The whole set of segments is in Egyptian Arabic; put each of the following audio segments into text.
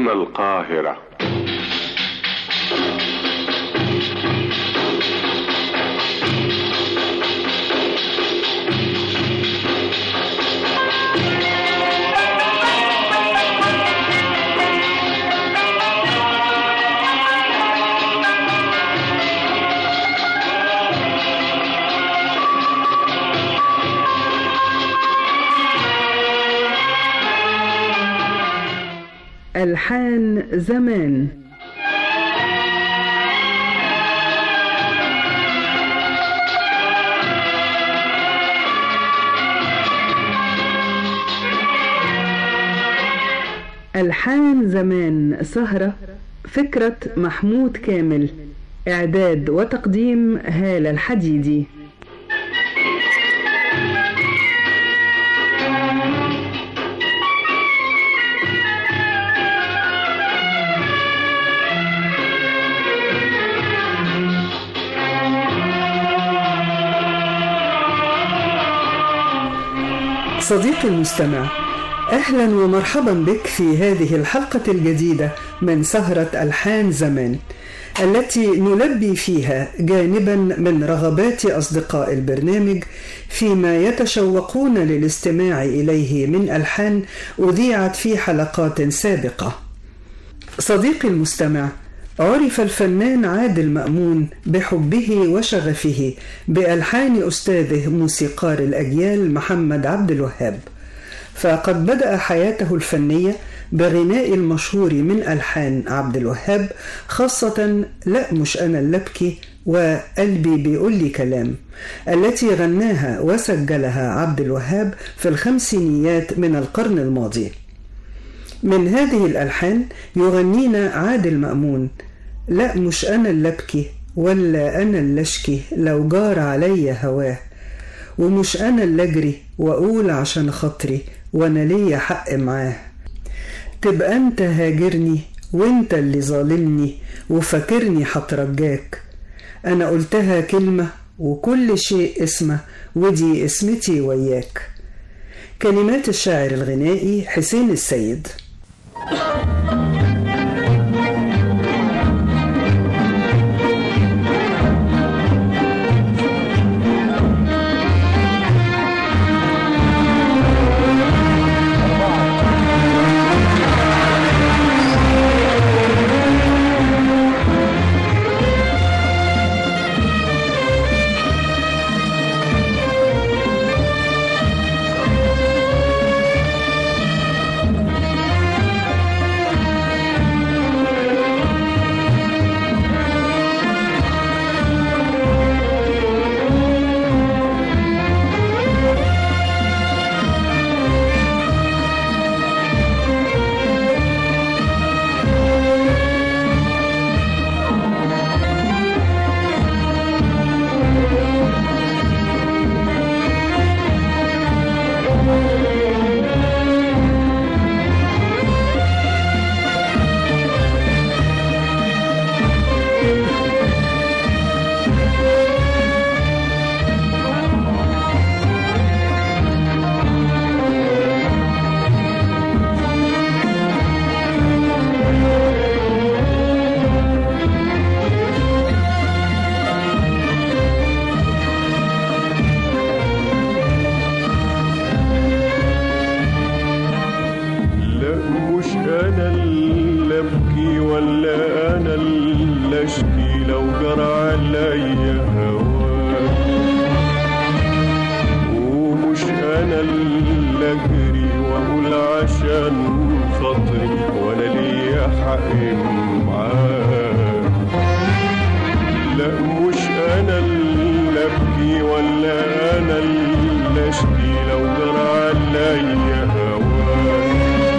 هنا القاهرة ألحان زمان ألحان زمان سهرة فكرة محمود كامل إعداد وتقديم هالة الحديدي صديقي المستمع اهلا ومرحبا بك في هذه الحلقه الجديده من سهره الحان زمان التي نلبي فيها جانبا من رغبات اصدقاء البرنامج فيما يتشوقون للاستماع اليه من الحان اذيعت في حلقات سابقه صديقي المستمع عرف الفنان عادل مأمون بحبه وشغفه بألحان أستاذه موسيقار الأجيال محمد عبد الوهاب فقد بدأ حياته الفنية بغناء المشهور من ألحان عبد الوهاب خاصة لا مش أنا اللي أبكي وقلبي بيقول لي كلام التي غناها وسجلها عبد الوهاب في الخمسينيات من القرن الماضي من هذه الألحان يغنينا عادل مأمون لا مش أنا اللي أبكي ولا أنا اللي أشكي لو جار عليا هواه ومش أنا اللي أجري وأقول عشان خاطري وأنا ليا حق معاه تبقى أنت هاجرني وأنت اللي ظالمني وفاكرني هترجاك أنا قلتها كلمة وكل شيء اسمه ودي اسمتي وياك كلمات الشاعر الغنائي حسين السيد لا مش انا اللي ابكي ولا انا اللي اشكي لو جرى عليا هواك ومش انا اللي اجري واقول عشان خاطري وانا ليا حق معاك لا مش انا اللي ابكي ولا انا اللي اشكي لو جرى عليا هواك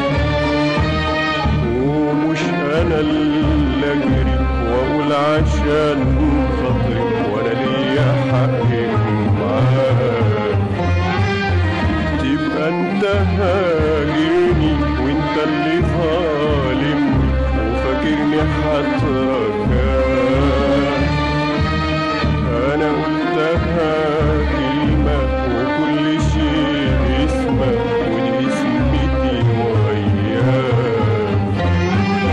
ومش انا اللي اجري واقول عشان خاطري وانا ليا حق معاك تبقى انت هاجرني وانت اللي ظالمني وفاكرني هترجاك انا قلتها كلمة وكل شيء اسمه ودي اسمتي وياك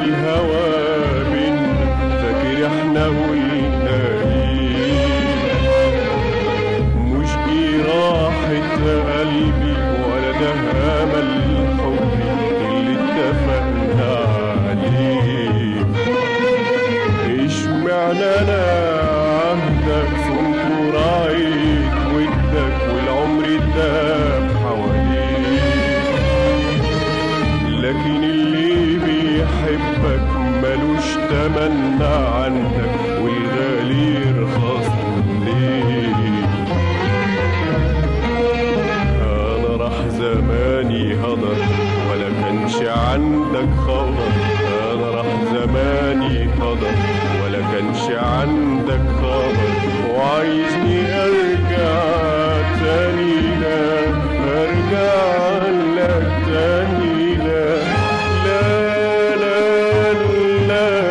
الهوى بينا فاكر احنا قلنا ايه مش دي راحة قلبي ولا ده امل حبي اللي اتفقنا عليه اشمعنى انا عهدك صنت وراعيت ودك والعمر داب حواليك لكن اللي بيحبك ملوش تمنى عندك والغالي يرخص ليه انا راح زماني هدر ولا كانش عندك خبر انا راح زماني هدر ولا كانش عندك خبر وعايزني ارجع تاني لا ارجع لك تاني لا لا لا لا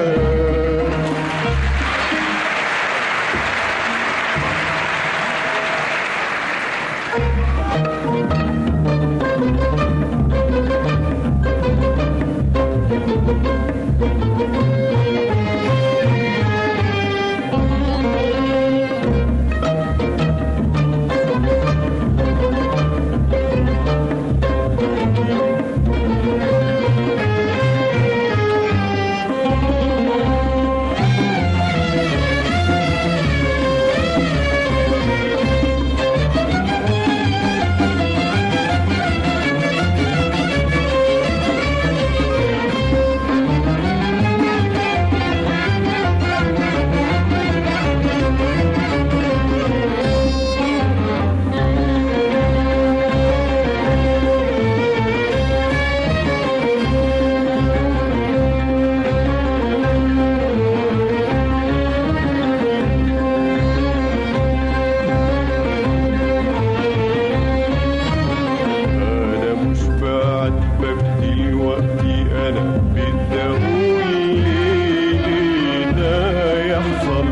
انا مش بعاتبك دلوقتي انا بدي اقول ليه ليه ده يحصل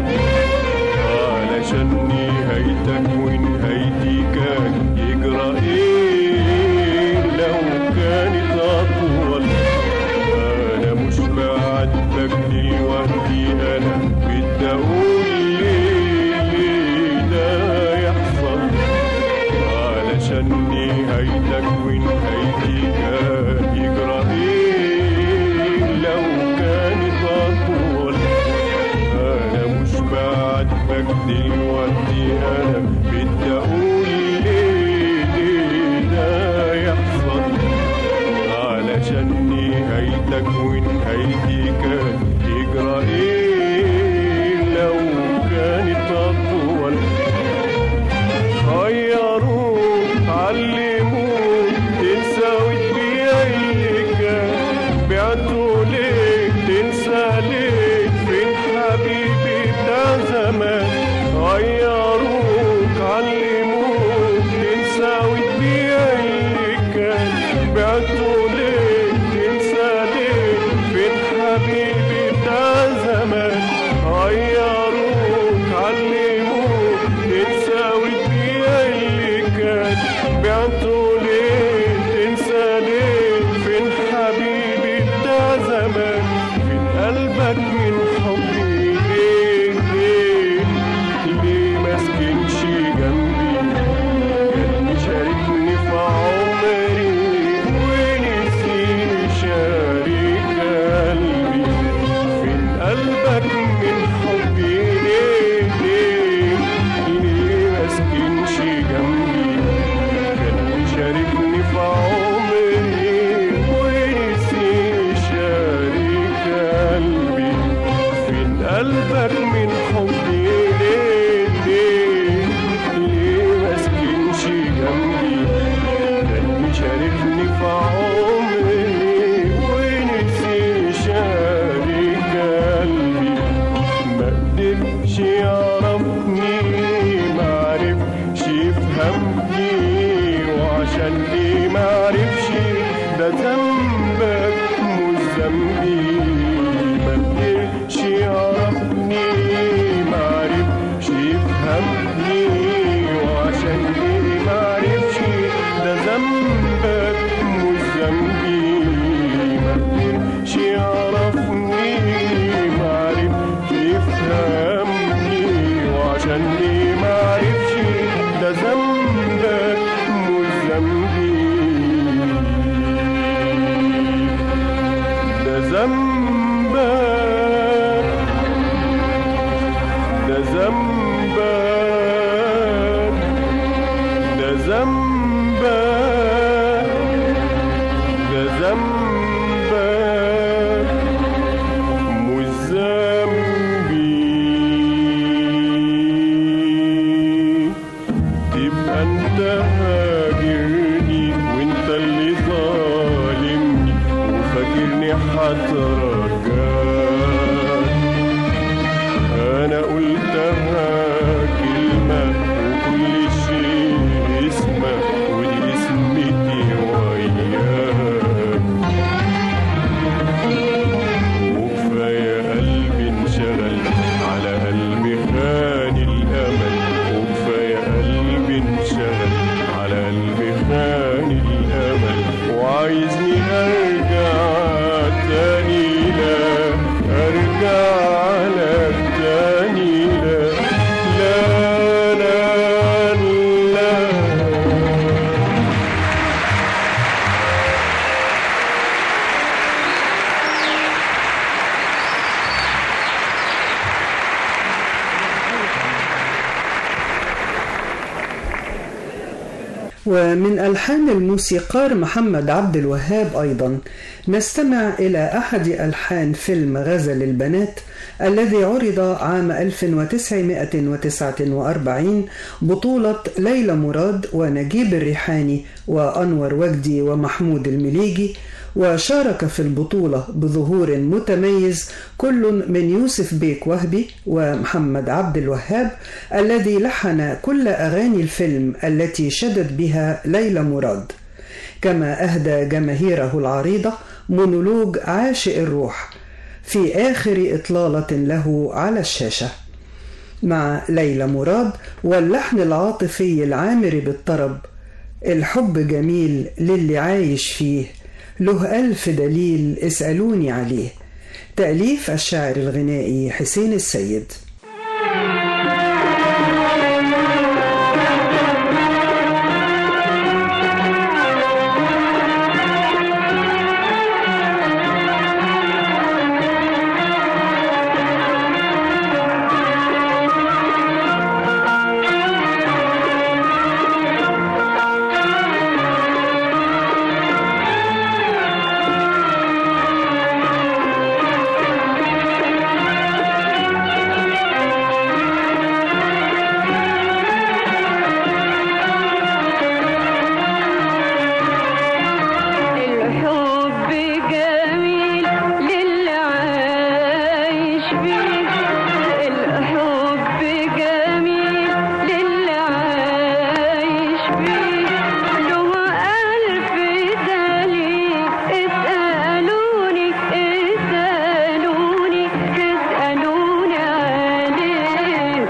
علشان نهايتك ونهايتي كان يجرى ايه لو كانت اطول انا مش بعاتبك دلوقتي انا بدي اقول ليه ليه ده يحصل علشان نهايتك ونهايتي كان يجرى ايه لو كانت اطول انا مش بعاتبك دلوقتي انا بدي اقول ليه ليه ده يحصل علشان نهايتك ونهايتي كان يجرى ايه لو كانت اطول خيروك علموك تنسى وتبيع اللي كان بعتوا ليك تنسى ليك فين حبيبي بتاع زمان غيروك علموك تنسى وتبيع اللي كان بعتوا ليك تنسى ليك فين حبيبي بتاع زمان غيروك علموك تنسى وتبيع اللي كان بعتوا ليه تنسى ليه فين حبيبي بتاع زمان فين قلبك من حبي ليه ليه ليه مسكنش جنبي كان مشاركني في عمري ونسي شارك قلبي فين قلبك من حبي ليه ليه ليه مسكنش جنبي كان مشاركني في عمري ونسي شارك قلبي فين قلبك من حبي ليه ليه ليه مسكنش جنبي كان مشاركني في عمري ونسي شارك قلبي ما قدرش يعرفني ما عرفش يفهمني وعشان ليه ما عرفش ده ذنبك مش ذنبي ما قدرش يعرفني عشاني معرفش ده ذنبك مش ذنبي ده ذنبك ده ذنبك ده ذنبك ده ذنبك مش ذنبي تبقى انت هاجرني وانت اللي ظالمني وفاكرني هترجاك انا قلتها كلمة وكل شيء اسمه ودي اسمتي وياك وكفاية قلبي انشغل على قلبي خان الأمل وكفاية قلبي انشغل على قلبي خان الأمل وعايزني أرجع تاني لا أرجع لك تاني لا لا لا لا ومن ألحان الموسيقار محمد عبد الوهاب أيضا نستمع إلى أحد ألحان فيلم غزل البنات الذي عرض عام 1949 بطولة ليلى مراد ونجيب الريحاني وأنور وجدي ومحمود المليجي وشارك في البطولة بظهور متميز كل من يوسف بيك وهبي ومحمد عبد الوهاب الذي لحن كل أغاني الفيلم التي شدت بها ليلى مراد كما أهدى جماهيره العريضة مونولوج عاشق الروح في آخر إطلالة له على الشاشة مع ليلى مراد واللحن العاطفي العامر بالطرب الحب جميل للي عايش فيه له ألف دليل اسألوني عليه تأليف الشاعر الغنائي حسين السيد الحب جميل للي عايش فيه الحب جميل للي عايش فيه له ألف دليل اسألوني اسألوني اسألوني عليه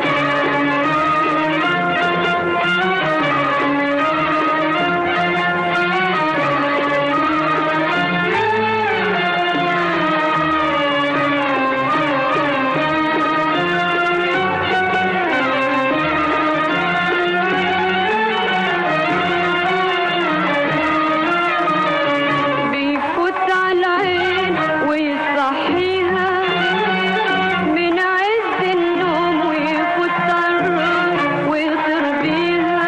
بيفوت على العين ويصحيها من عز النوم ويفوت على الروح ويطير بيها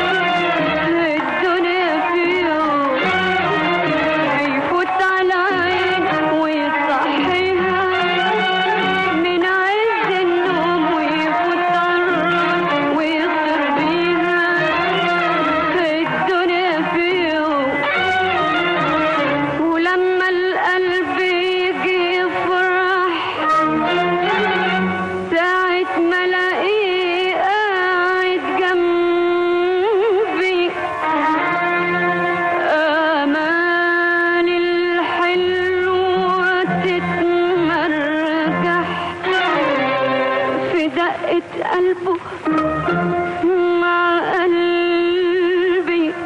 الدنيا في يوم بيفوت على العين ويصحيها من عز النوم ويفوت على الروح ويطير بيها الدنيا في يوم ولما القلب يجي يفرح ساعة ما الاقيه قاعد جنبي آمال الحلوة تتمرجح في دقة قلبه مع قلبي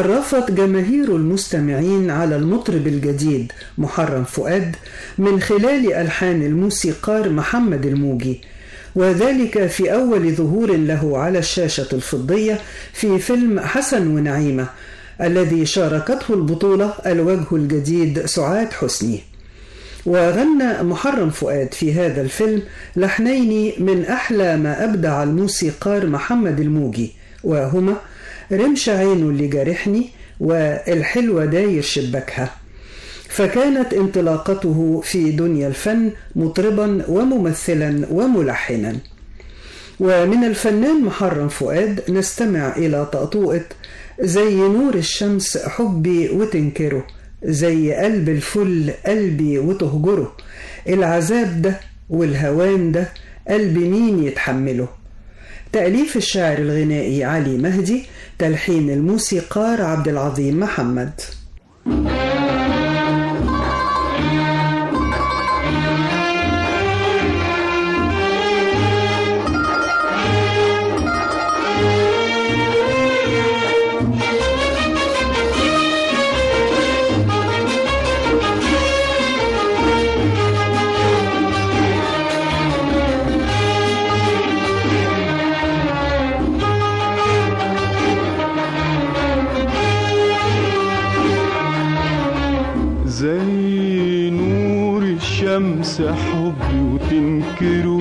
تعرفت جماهير المستمعين على المطرب الجديد محرم فؤاد من خلال ألحان الموسيقار محمد الموجي وذلك في أول ظهور له على الشاشة الفضية في فيلم حسن ونعيمة الذي شاركته البطولة الوجه الجديد سعاد حسني وغنى محرم فؤاد في هذا الفيلم لحنين من أحلى ما أبدع الموسيقار محمد الموجي وهما رمش عينه اللي جارحني والحلوة داير شباكها فكانت انطلاقته في دنيا الفن مطربا وممثلا وملحنا ومن الفنان محرم فؤاد نستمع إلى طقطوقة زي نور الشمس حبي وتنكره زي قلب الفل قلبي وتهجره العذاب ده والهوان ده قلب مين يتحمله تأليف الشاعر الغنائي علي مهدي تلحين الموسيقار عبد العظيم محمد زي نور الشمس حبي وتنكره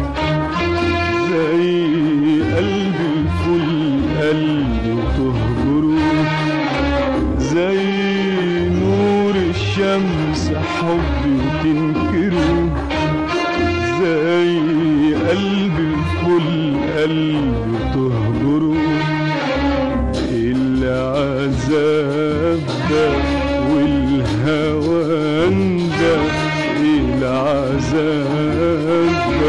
زي قلب الفل قلبي وتهجره زي نور الشمس حبي وتنكره زي قلب الفل قلبي وتهجره العذاب ده والهوان ده العذاب ده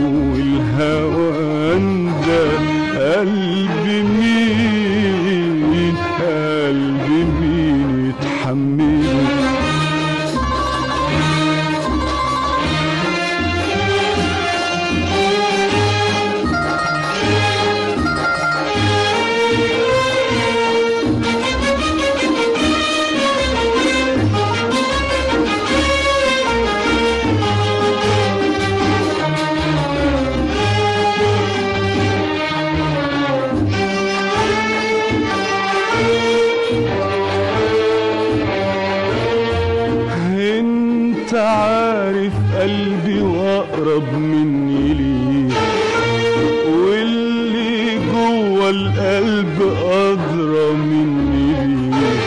والهوان ده قلب مين قلب مين يتحمله انت عارف قلبي واقرب مني ليه واللي جوه القلب ادرى مني ليه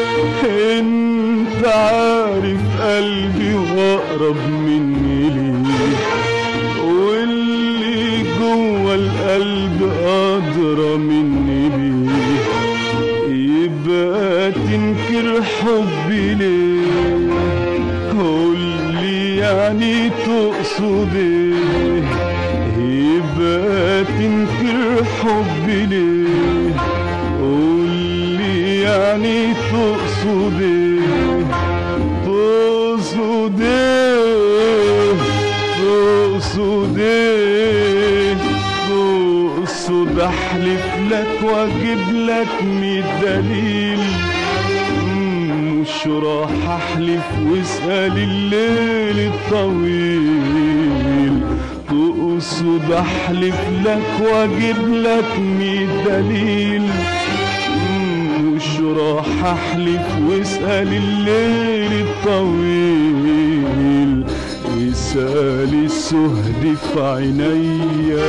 انت عارف قلبي واقرب مني ليه واللي جوه القلب ادرى مني ليه يبقى تنكر حبي ليه قولي يعني تقصد ايه يبقى تنكر حبي ليه قولي يعني تقصد ايه تقصد ايه تقصد ايه تقصد احلف لك واجيب لك مية دليل مش راح احلف واسأل الليل الطويل تقصد احلف لك واجيب لك مية دليل مش راح احلف واسأل الليل الطويل اسأل السهد في عينيا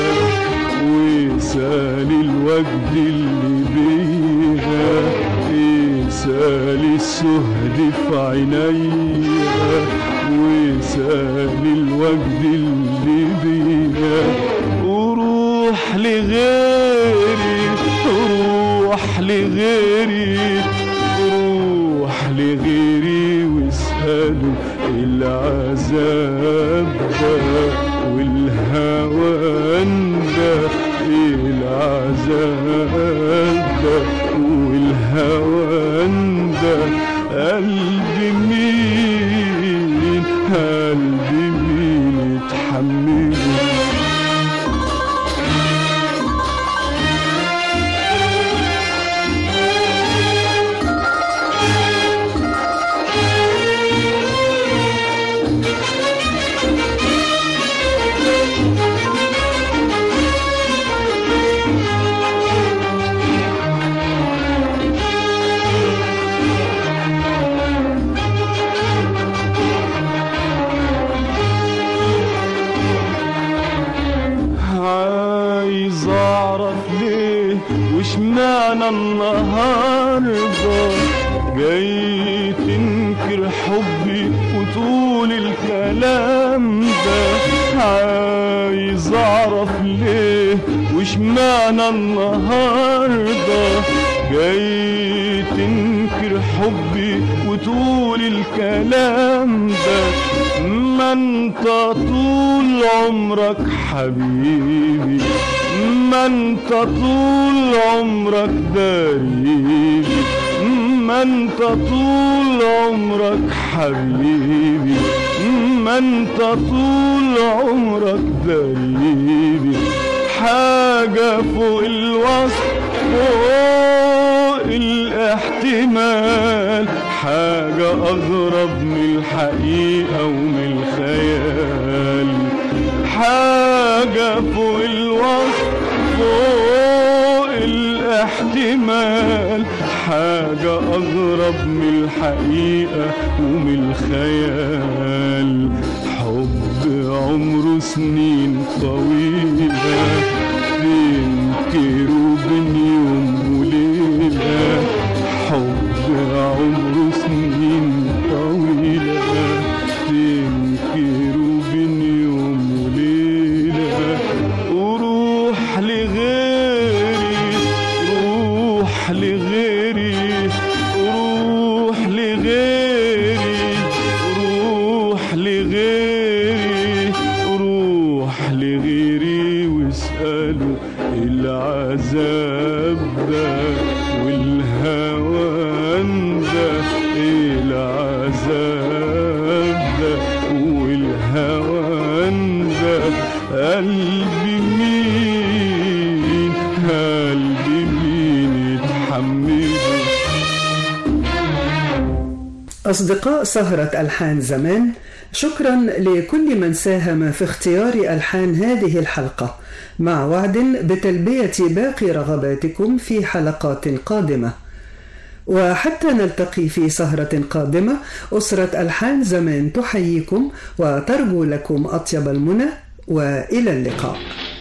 واسأل الوجد اللي بيها اسأل السهد في عينيا واسأل الوجد اللي بيها وروح لغيري روح لغيري روح لغيري واسأله العذاب ده والهوان ده العذاب ده والهوان ده قلب مين قلب مين يتحمله اعرف ليه وش معنى النهارده جاي تنكر حبي وطول الكلام ده عايز اعرف ليه وش معنى النهارده جاي تنكر حبي وطول الكلام ده ما انت طول عمرك حبيبي ما انت طول عمرك داريبي ما انت طول عمرك حبيبي ما انت طول عمرك داريبي حاجة فوق الوصف فوق الاحتمال حاجة أغرب من الحقيقة ومن الخيال حاجة فوق الوصف فوق الاحتمال حاجة أغرب من الحقيقة ومن الخيال حب عمره سنين طويلة تنكروا بين يوم وليلة حب عمره سنين طويلة تنكروا بين يوم وليلة وروح لغيري روح لغيري روح لغيري روح لغيري روح لغيري واسأله العذاب ده والهوان ده العذاب ده والهوان ده قلبي مين قلبي مين يتحمله أصدقاء سهرة ألحان زمان شكرا لكل من ساهم في اختيار ألحان هذه الحلقة مع وعد بتلبية باقي رغباتكم في حلقات قادمة وحتى نلتقي في سهرة قادمة أسرة ألحان زمان تحييكم وترجو لكم أطيب المنى وإلى اللقاء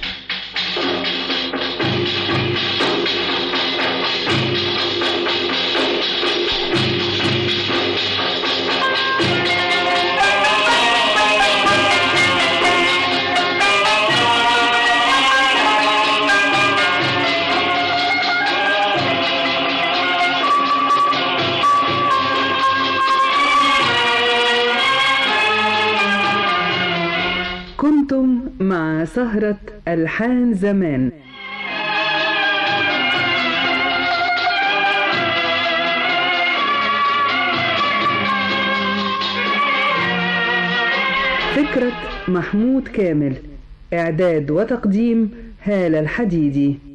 كنتم مع سهرة ألحان زمان فكرة محمود كامل إعداد وتقديم هالة الحديدي